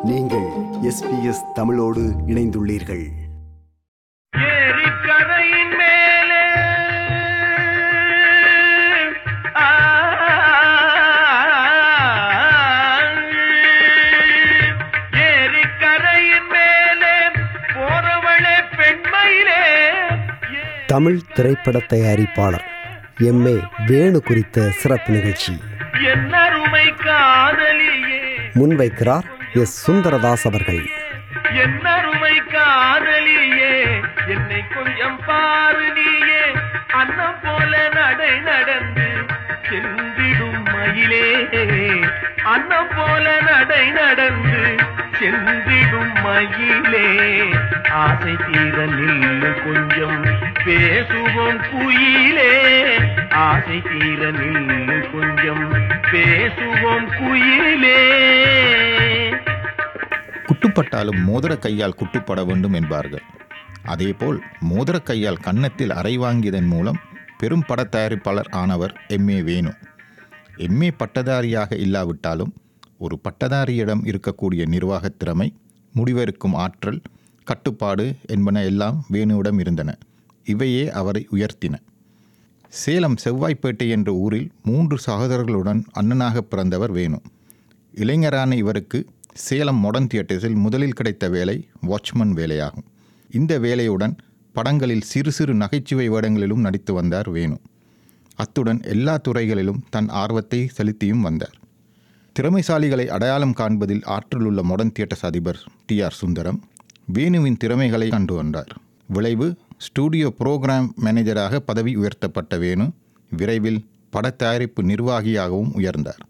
நீங்கள் எஸ்பிஎஸ் தமிழோடு இணைந்துள்ளீர்கள் ஏரிக்கரையின் மேலே ஆ, ஏரிக்கரையின் மேலே போறவளே பெண்மையிலே தமிழ் திரைப்பட தயாரிப்பாளர் எம் ஏ வேணு குறித்த சிறப்பு நிகழ்ச்சி என் அருமை காதலியே முன்வைக்கிறார் எஸ் சுந்தரதாஸ் அவர்கள் என் அருமை காதலியே என்னை கொஞ்சம் பாரு நீயே அன்னம் போல நடை நடந்து சென்றிடும் மயிலே அன்னம் போல நடை நடந்து சென்றிடும் மயிலே ஆசை தீர நில்லு கொஞ்சம் பேசுவோம் குயிலே ஆசை தீர நில்லு கொஞ்சம் பேசுவோம் குயிலே குட்டுப்பட்டாலும் மோதிர கையால் குட்டுப்பட வேண்டும் என்பார்கள் அதேபோல் மோதிர கையால் கன்னத்தில் அறை வாங்கியதன் மூலம் பெரும் பட தயாரிப்பாளர் ஆனவர் எம்ஏ வேணு எம்ஏ பட்டதாரியாக இல்லாவிட்டாலும் ஒரு பட்டதாரியிடம் இருக்கக்கூடிய நிர்வாகத் திறமை முடிவெடுக்கும் ஆற்றல் கட்டுப்பாடு என்பன எல்லாம் வேணுவிடம் இருந்தன இவையே அவரை உயர்த்தின சேலம் செவ்வாய்ப்பேட்டை என்ற ஊரில் மூன்று சகோதரர்களுடன் அண்ணனாக பிறந்தவர் வேணு இளைஞரான இவருக்கு சேலம் மாடர்ன் தியேட்டர்ஸில் முதலில் கிடைத்த வேலை வாட்ச்மன் வேலையாகும் இந்த வேலையுடன் படங்களில் சிறு சிறு நகைச்சுவை வேடங்களிலும் நடித்து வந்தார் வேணு அத்துடன் எல்லா துறைகளிலும் தன் ஆர்வத்தை செலுத்தியும் வந்தார் திறமைசாலிகளை அடையாளம் காண்பதில் ஆற்றலுள்ள மாடர்ன் தியேட்டர்ஸ் அதிபர் டி ஆர் சுந்தரம் வேணுவின் திறமைகளை கண்டு வந்தார் விளைவு ஸ்டூடியோ புரோகிராம் மேனேஜராக பதவி உயர்த்தப்பட்ட வேணு விரைவில் பட தயாரிப்பு நிர்வாகியாகவும் உயர்ந்தார்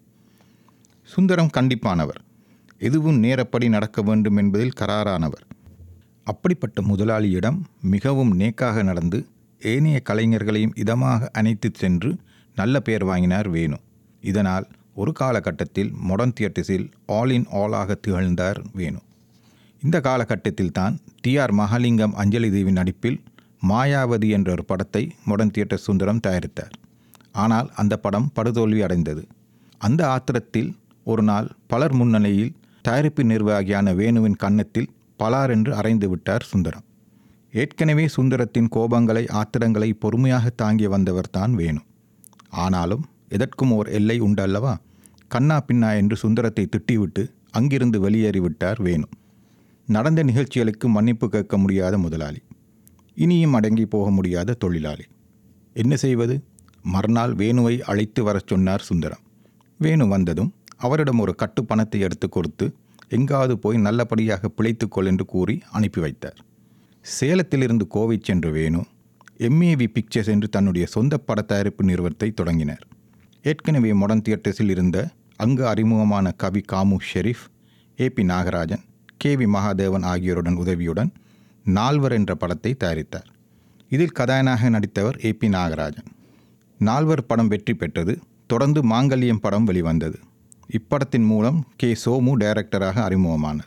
சுந்தரம் கண்டிப்பானவர் எதுவும் நேரப்படி நடக்க வேண்டும் என்பதில் கராரானவர் அப்படிப்பட்ட முதலாளியிடம் மிகவும் நேக்காக நடந்து ஏனைய கலைஞர்களையும் இதமாக அணைத்து சென்று நல்ல பெயர் வாங்கினார் வேணு இதனால் ஒரு காலகட்டத்தில் மாடர்ன் தியேட்டர்ஸில் ஆல் இன் ஆலாக திகழ்ந்தார் வேணு இந்த காலகட்டத்தில் தான் டி ஆர் மகாலிங்கம் அஞ்சலி தேவி நடிப்பில் மாயாவதி என்ற ஒரு படத்தை மாடர்ன் தியேட்டர் சுந்தரம் தயாரித்தார் ஆனால் அந்த படம் படுதோல்வி அடைந்தது அந்த ஆத்திரத்தில் ஒரு நாள் பலர் முன்னிலையில் தயாரிப்பு நிர்வாகியான வேணுவின் கன்னத்தில் பலார் என்று அறைந்து விட்டார் சுந்தரம் ஏற்கனவே சுந்தரத்தின் கோபங்களை ஆத்திரங்களை பொறுமையாக தாங்கி வந்தவர் தான் வேணு ஆனாலும் எதற்கும் ஓர் எல்லை உண்டல்லவா கண்ணா பின்னா என்று சுந்தரத்தை திட்டிவிட்டு அங்கிருந்து வெளியேறிவிட்டார் வேணு நடந்த நிகழ்ச்சிகளுக்கு மன்னிப்பு கேட்க முடியாத முதலாளி இனியும் அடங்கி போக முடியாத தொழிலாளி என்ன செய்வது மறுநாள் வேணுவை அழைத்து வரச் சொன்னார் சுந்தரம் வேணு வந்ததும் அவரிடம் ஒரு கட்டு பணத்தை எடுத்து கொடுத்து எங்காவது போய் நல்லபடியாக பிழைத்துக்கொள் என்று கூறி அனுப்பி வைத்தார் சேலத்திலிருந்து கோவை சென்ற வேணு எம்ஏவி பிக்சர்ஸ் என்று தன்னுடைய சொந்த பட தயாரிப்பு நிறுவனத்தை தொடங்கினார் ஏற்கனவே மாடர்ன் தியேட்டர்ஸில் இருந்த அங்கு அறிமுகமான Kavi Kamu Sheriff AP Nagarajan K V Mahadevan ஆகியோருடன் உதவியுடன் நால்வர் என்ற படத்தை தயாரித்தார் இதில் கதாநாயக நடித்தவர் ஏபி நாகராஜன் நால்வர் படம் வெற்றி பெற்றது தொடர்ந்து மாங்கல்யம் படம் வெளிவந்தது இப்படத்தின் மூலம் கே சோமு டைரக்டராக அறிமுகமானார்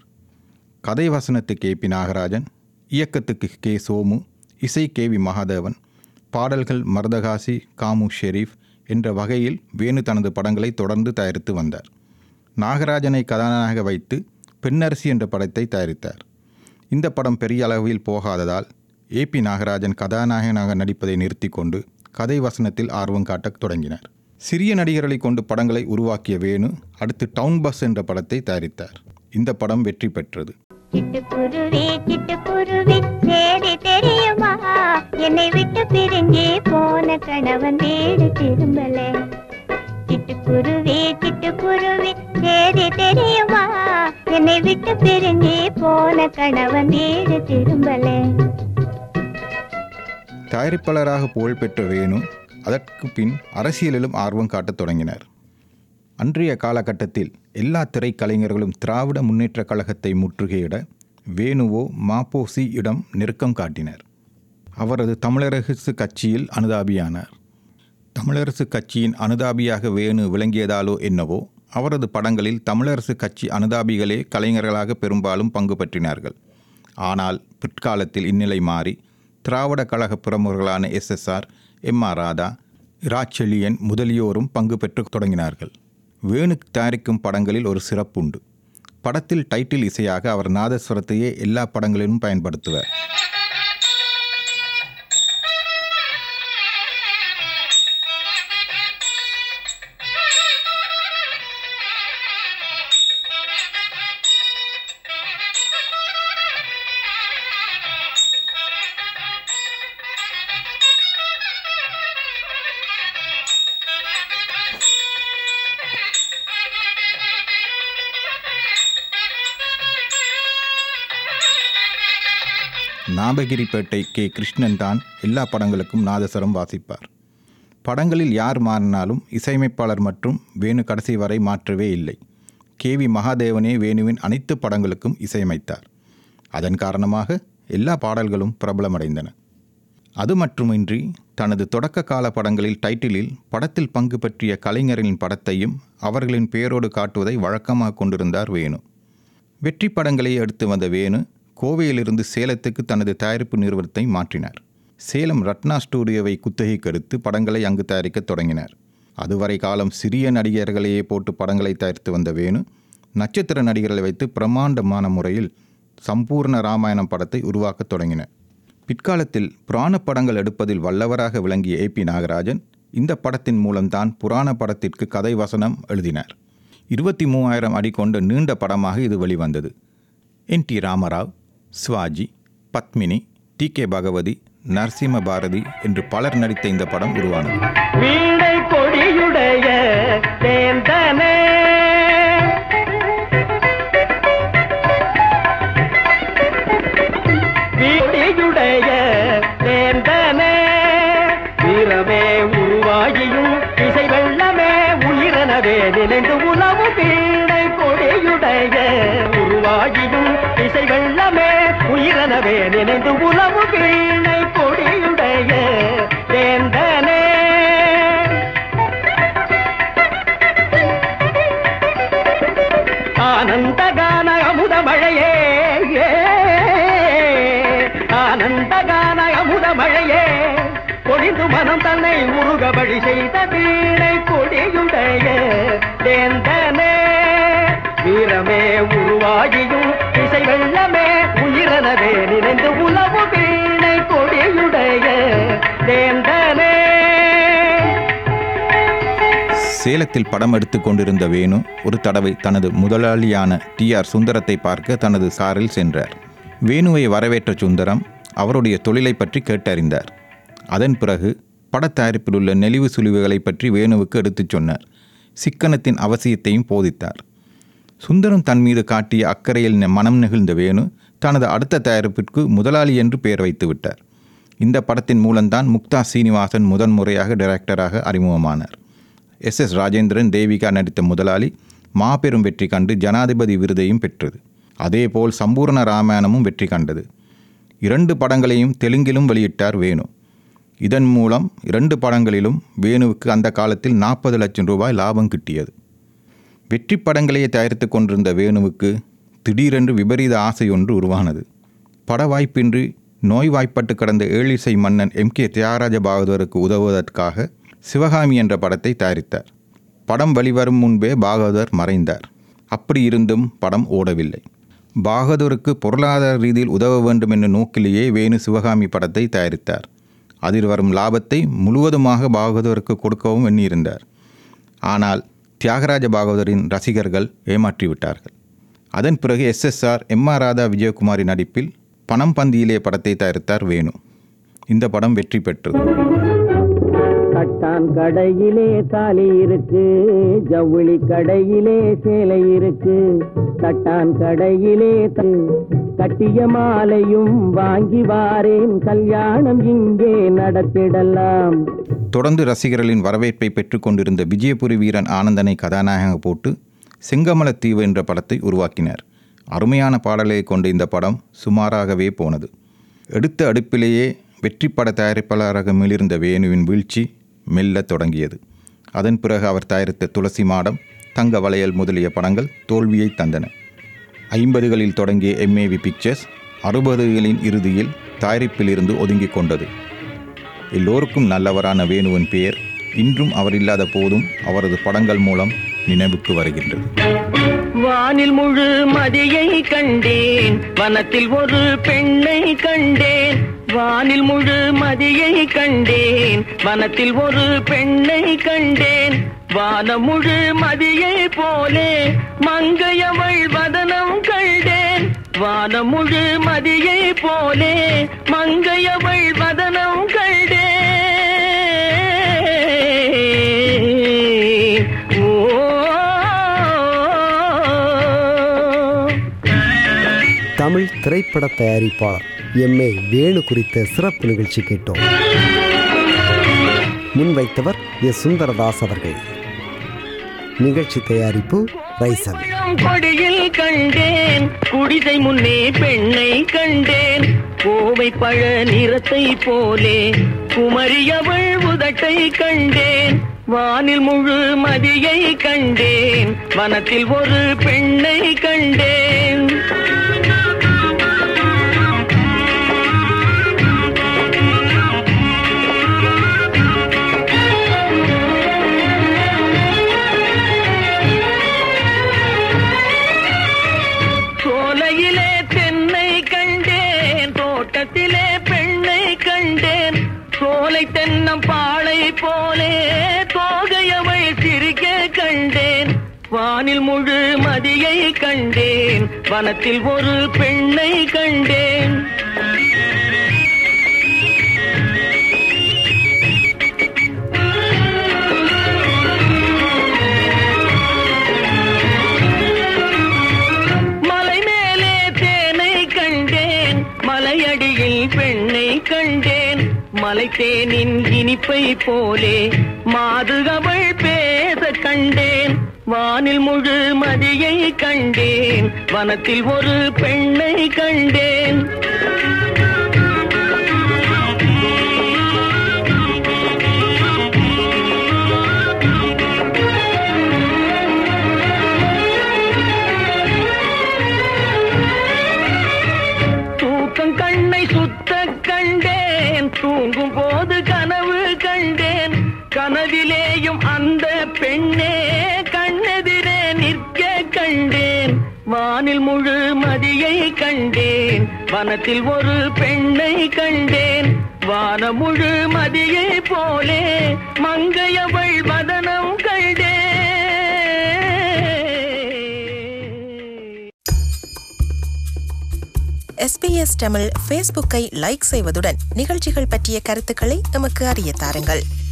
கதை வசனத்துக்கு ஏபி நாகராஜன் இயக்கத்துக்கு கே சோமு இசை கே வி மகாதேவன் பாடல்கள் மர்தகாசி காமு ஷெரீஃப் என்ற வகையில் வேணு தனது படங்களை தொடர்ந்து தயாரித்து வந்தார் நாகராஜனை கதாநாயக வைத்து பெண்ணரசி என்ற படத்தை தயாரித்தார் இந்த படம் பெரிய அளவில் போகாததால் ஏபி நாகராஜன் கதாநாயகனாக நடிப்பதை நிறுத்தி கொண்டு கதை வசனத்தில் ஆர்வம் காட்டத் தொடங்கினார் சிறிய நடிகர்களை கொண்டு படங்களை உருவாக்கிய வேணு அடுத்து டவுன் பஸ் என்ற படத்தை தயாரித்தார் இந்த படம் வெற்றி பெற்றது சிட்டுக்குருவி சிட்டுக்குருவி சேதி தெரியுமா என்னை விட்டு பிரிஞ்சே போன கணவன் வீடு திரும்பல சிட்டுக்குருவி சிட்டுக்குருவி சேதி தெரியுமா என்னை விட்டு பிரிஞ்சே போன கணவன் வீடு திரும்பல தயாரிப்பாளராக புகழ்பெற்ற வேணு அதற்கு பின் அரசியலிலும் ஆர்வம் காட்டத் தொடங்கினார் அன்றைய காலகட்டத்தில் எல்லா திரைக்கலைஞர்களும் திராவிட முன்னேற்றக் கழகத்தை முற்றுகையிட வேணுவோ மாப்போசி இடம் நெருக்கம் காட்டினர் அவரது தமிழரசு கட்சியில் அனுதாபியானார் தமிழரசு கட்சியின் அனுதாபியாக வேணு விளங்கியதாலோ என்னவோ அவரது படங்களில் தமிழரசு கட்சி அனுதாபிகளே கலைஞர்களாக பெரும்பாலும் பங்கு பற்றினார்கள் ஆனால் பிற்காலத்தில் இந்நிலை மாறி திராவிட கழக பிரமுகர்களான SSR M R Radha Irachezhiyan முதலியோரும் பங்கு பெற்று தொடங்கினார்கள் வேணு தயாரிக்கும் படங்களில் ஒரு சிறப்புண்டு படத்தில் டைட்டில் இசையாக அவர் நாதஸ்வரத்தையே எல்லா படங்களிலும் பயன்படுத்துவார் நாபகிரிப்பேட்டை கே கிருஷ்ணன் தான் எல்லா படங்களுக்கும் நாதஸ்வரம் வாசிப்பார் படங்களில் யார் மாறினாலும் இசையமைப்பாளர் மற்றும் வேணு கடைசி வரை மாற்றவே இல்லை கே வி மகாதேவனே வேணுவின் அனைத்து படங்களுக்கும் இசையமைத்தார் அதன் காரணமாக எல்லா பாடல்களும் பிரபலமடைந்தன அது மட்டுமின்றி தனது தொடக்க கால படங்களில் டைட்டிலில் படத்தில் பங்கு பற்றிய கலைஞரின் படத்தையும் அவர்களின் பெயரோடு காட்டுவதை வழக்கமாக கொண்டிருந்தார் வேணு வெற்றி படங்களை அடுத்து வந்த வேணு கோவையிலிருந்து சேலத்துக்கு தனது தயாரிப்பு நிறுவனத்தை மாற்றினார் சேலம் ரத்னா ஸ்டூடியோவை குத்தகைக்கு எடுத்து படங்களை அங்கு தயாரிக்கத் தொடங்கினார் அதுவரை காலம் சிறிய நடிகர்களையே போட்டு படங்களை தயாரித்து வந்த வேணு நட்சத்திர நடிகர்களை வைத்து பிரம்மாண்டமான முறையில் சம்பூர்ண ராமாயணம் படத்தை உருவாக்கத் தொடங்கினார் பிற்காலத்தில் புராண படங்கள் எடுப்பதில் வல்லவராக விளங்கிய ஏபி நாகராஜன் இந்த படத்தின் மூலம்தான் புராண படத்திற்கு கதை வசனம் எழுதினார் இருபத்தி மூவாயிரம் அடி கொண்ட நீண்ட படமாக இது வெளிவந்தது N T Rama Rao Sivaji Padmini T K Bhagavathi Narasimha Bharathi என்று பலர் நடித்த இந்த படம் உருவானது வீணை கொடியுடைய தேந்தனே வீடியுடைய தேந்தனே வீரமே உருவாகியும் இசை வெள்ளமே உயிரனவே நினைந்து உலவு வீணை கொடியுடைய உருவாகியும் இசை வெள்ளமே உயிரனவே நினைந்து உலவு வீணை கொடியுடைய தேந்தனே ஆனந்த கான அமுத மழையே ஏ. ஆனந்த கான அமுத மழையே பொழிந்து மனம் தன்னை உருக வழி செய்த வீணை கொடியுடைய தேந்தனே வீரமே உருவாகியும் இசை வெள்ளமே உயிரனவே நினைந்து உலவு வீணை கொடியுடைய தேந்தனே சேலத்தில் படம் எடுத்து கொண்டிருந்த வேணு ஒரு தடவை தனது முதலாளியான டி ஆர் சுந்தரத்தை பார்க்க தனது காரில் சென்றார் வேணுவை வரவேற்ற சுந்தரம் அவருடைய தொழிலை பற்றி கேட்டறிந்தார் அதன் பிறகு படத்தயாரிப்பில் உள்ள நெளிவு சுழிவுகளை பற்றி வேணுவுக்கு எடுத்துச் சொன்னார் சிக்கனத்தின் அவசியத்தையும் போதித்தார் சுந்தரம் தன் மீது காட்டிய அக்கறையில் நெ- மனம் நெகிழ்ந்த வேணு தனது அடுத்த தயாரிப்பிற்கு முதலாளி என்று பெயர் வைத்து விட்டார் இந்த படத்தின் மூலம்தான் முக்தா சீனிவாசன் முதன்முறையாக டைரக்டராக அறிமுகமானார் எஸ் எஸ் ராஜேந்திரன் தேவிகா நடித்த முதலாளி மாபெரும் வெற்றி கண்டு ஜனாதிபதி விருதையும் பெற்றது அதேபோல் சம்பூர்ண ராமாயணமும் வெற்றி கண்டது இரண்டு படங்களையும் தெலுங்கிலும் வெளியிட்டார் வேணு இதன் மூலம் இரண்டு படங்களிலும் வேணுவுக்கு அந்த காலத்தில் நாற்பது லட்சம் ரூபாய் லாபம் கிட்டியது வெற்றி படங்களையே தயாரித்து கொண்டிருந்த வேணுவுக்கு திடீரென்று விபரீத ஆசை ஒன்று உருவானது பட வாய்ப்பின்றி நோய்வாய்ப்பட்டு கடந்த ஏழிசை மன்னன் எம் கே தியாகராஜ பாகவதருக்கு உதவுவதற்காக சிவகாமி என்ற படத்தை தயாரித்தார் படம் வெளிவரும் முன்பே பாகவதர் மறைந்தார் அப்படி இருந்தும் படம் ஓடவில்லை பாகதூருக்கு பொருளாதார ரீதியில் உதவ வேண்டும் என்ற நோக்கிலேயே வேணு சிவகாமி படத்தை தயாரித்தார் அதில் வரும் லாபத்தை முழுவதுமாக பாகவதருக்கு கொடுக்கவும் எண்ணியிருந்தார் ஆனால் தியாகராஜ பாகவதரின் ரசிகர்கள் ஏமாற்றிவிட்டார்கள் அதன் பிறகு SSR M R Radha Vijayakumari நடிப்பில் பணம் பந்தியிலே படத்தை தயாரித்தார் வேணு இந்த படம் வெற்றி பெற்றது கட்டான் கடையிலே தாலி இருக்கு ஜவுளி கடையிலே சேலை இருக்கு கட்டான் கடையிலே த- கட்டிய மாலையும் வாங்கி வாரேன் கல்யாணம் இங்கே நடத்திடலாம் தொடர்ந்து ரசிகர்களின் வரவேற்பை பெற்றுக்கொண்டிருந்த விஜயபுரி வீரன் ஆனந்தனை கதாநாயகமாக போட்டு செங்கமலத்தீவு என்ற படத்தை உருவாக்கினார் அருமையான பாடலை கொண்ட இந்த படம் சுமாராகவே போனது எடுத்த அடுப்பிலேயே வெற்றி பட தயாரிப்பாளராக மிளிர்ந்த வேணுவின் வீழ்ச்சி மெல்லத் தொடங்கியது அதன் பிறகு அவர் தயாரித்த துளசி மாடம் தங்க வளையல் முதலிய படங்கள் தோல்வியை தந்தன ஐம்பதுகளில் தொடங்கிய எம்ஏவி பிக்சர்ஸ் அறுபதுகளின் இறுதியில் தயாரிப்பிலிருந்து ஒதுங்கிக் கொண்டது எல்லோருக்கும் நல்லவரான வேணுவின் பெயர் இன்றும் அவர் இல்லாத போதும் அவரது படங்கள் மூலம் நினைவுக்கு வருகின்றது வானில் முழு மதியை கண்டேன் வனத்தில் ஒரு பெண்ணை கண்டேன் வானில் முழு மதியை கண்டேன் வனத்தில் ஒரு பெண்ணை கண்டேன் வானம் முழு மதியை போலே மங்கையவள் வதனம் கண்டேன் வானம் முழு மதியை போலே மங்கையவள் வதனம் கண்டேன் ஓ தமிழ் திரைப்பட தயாரிப்பாளர் எம் ஏ வேணு குறித்த சிறப்பு நிகழ்ச்சி கேட்டோம் முன்வைத்தவர் எஸ் சுந்தரதாஸ் அவர்கள் நிகழ்ச்சி தயாரிப்பு ரைசல் பழம் கொடியில் கண்டேன் குடிசை முன்னே பெண்ணை கண்டேன் கோவை பழ நிறத்தை போலே குமரியவள் உதட்டை கண்டேன் வானில் முழு மதியை கண்டேன் வனத்தில் ஒரு பெண்ணை கண்டேன் சோலையிலே தென்னை கண்டேன் தோட்டத்திலே பெண்ணை கண்டேன் சோலை தென்னம் பாளை போலே தோகையவள் சிரிக்க கண்டேன் வானில் முழு மதியை கண்டேன் வனத்தில் ஒரு பெண்ணை கண்டேன் மலை மேலே தேனை கண்டேன் மலையடியில் பெண்ணை கண்டேன் மலை தேனின் இனிப்பை போலே மாது அவள் பேச கண்டேன் வானில் முழு மதியை கண்டேன் வனத்தில் ஒரு பெண்ணை கண்டேன் தூக்கம் கண்ணை சுத்த கண்டேன் தூங்கும் போது கனவு கண்டேன் கனவிலேயும் அந்த பெண்ணே கண்ணெதிரே நிற்க கண்டேன் வானில் முழு மதியை கண்டேன் வனத்தில் ஒரு பெண்ணை கண்டேன் வான முழு மதியை போலே மங்கையவள் வதனம் கண்டேன் எஸ்பிஎஸ் தமிழ் ஃபேஸ்புக்கை லைக் செய்வதுடன் நிகழ்ச்சிகள் பற்றிய கருத்துக்களை எமக்கு அறிய தாருங்கள்